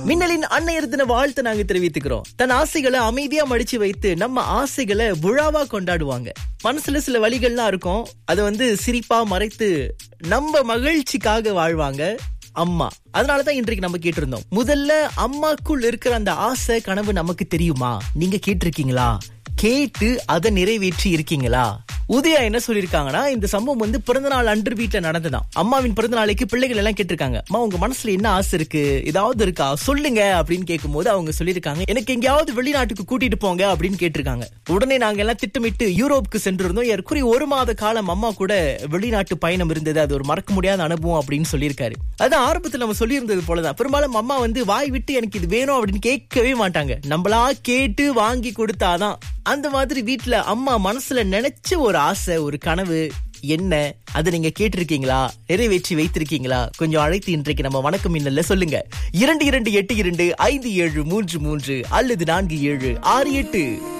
மின்னலின் அன்னையர் தின வாழ்த்து நாங்க தெரிவித்துக்கிறோம் தன் ஆசைகளை அமைதியா மடிச்சு வைத்து நம்ம ஆசைகளை விழாவா கொண்டாடுவாங்க மனசுல சில வழிகள்லாம் இருக்கும் அதை வந்து சிரிப்பா மறைத்து நம்ம மகிழ்ச்சிக்காக வாழ்வாங்க அம்மா அதனாலதான் இன்றைக்கு நம்ம கேட்டிருந்தோம் முதல்ல அம்மாக்குள் இருக்கிற அந்த ஆசை கனவு நமக்கு தெரியுமா நீங்க கேட்டிருக்கீங்களா கேட்டு அதை நிறைவேற்றி இருக்கீங்களா உதயா என்ன சொல்லிருக்காங்கன்னா இந்த சம்பவம் வந்து பிறந்த நாள் அன்று வீட்டுல நடந்ததாம் அம்மாவின் பிறந்த நாளைக்கு பிள்ளைகள் எல்லாம் கேட்டிருக்காங்க அம்மா உங்க மனசுல என்ன ஆசை இருக்கு ஏதாவது இருக்கா சொல்லுங்க அப்படின்னு கேட்கும்போது அவங்க சொல்லியிருக்காங்க எனக்கு எங்கேயாவது வெளிநாட்டுக்கு கூட்டிட்டு போங்க அப்படின்னு கேட்டிருக்காங்க உடனே நாங்க எல்லாம் திட்டமிட்டு யூரோப்புக்கு சென்றிருந்தோம் ஏற்குறைய ஒரு மாத காலம் அம்மா கூட வெளிநாட்டு பயணம் இருந்தது அது ஒரு மறக்க முடியாத அனுபவம் அப்படின்னு சொல்லியிருக்காரு அதான் ஆரம்பத்துல நம்ம சொல்லியிருந்தது போலதான் பெரும்பாலும் அம்மா வந்து வாய் விட்டு எனக்கு இது வேணும் அப்படின்னு கேட்கவே மாட்டாங்க நம்மளா கேட்டு வாங்கி கொடுத்தாதான் அந்த மாதிரி வீட்ல அம்மா மனசுல நினைச்ச ஒரு ஆசை ஒரு கனவு என்ன அதை நீங்க கேட்டிருக்கீங்களா நிறைவேற்றி வைத்திருக்கீங்களா கொஞ்சம் அழைத்து இன்றைக்கு நம்ம வணக்கம் மின்னல்ல சொல்லுங்க இரண்டு இரண்டு எட்டு இரண்டு ஐந்து ஏழு மூன்று மூன்று அல்லது நான்கு ஏழு ஆறு எட்டு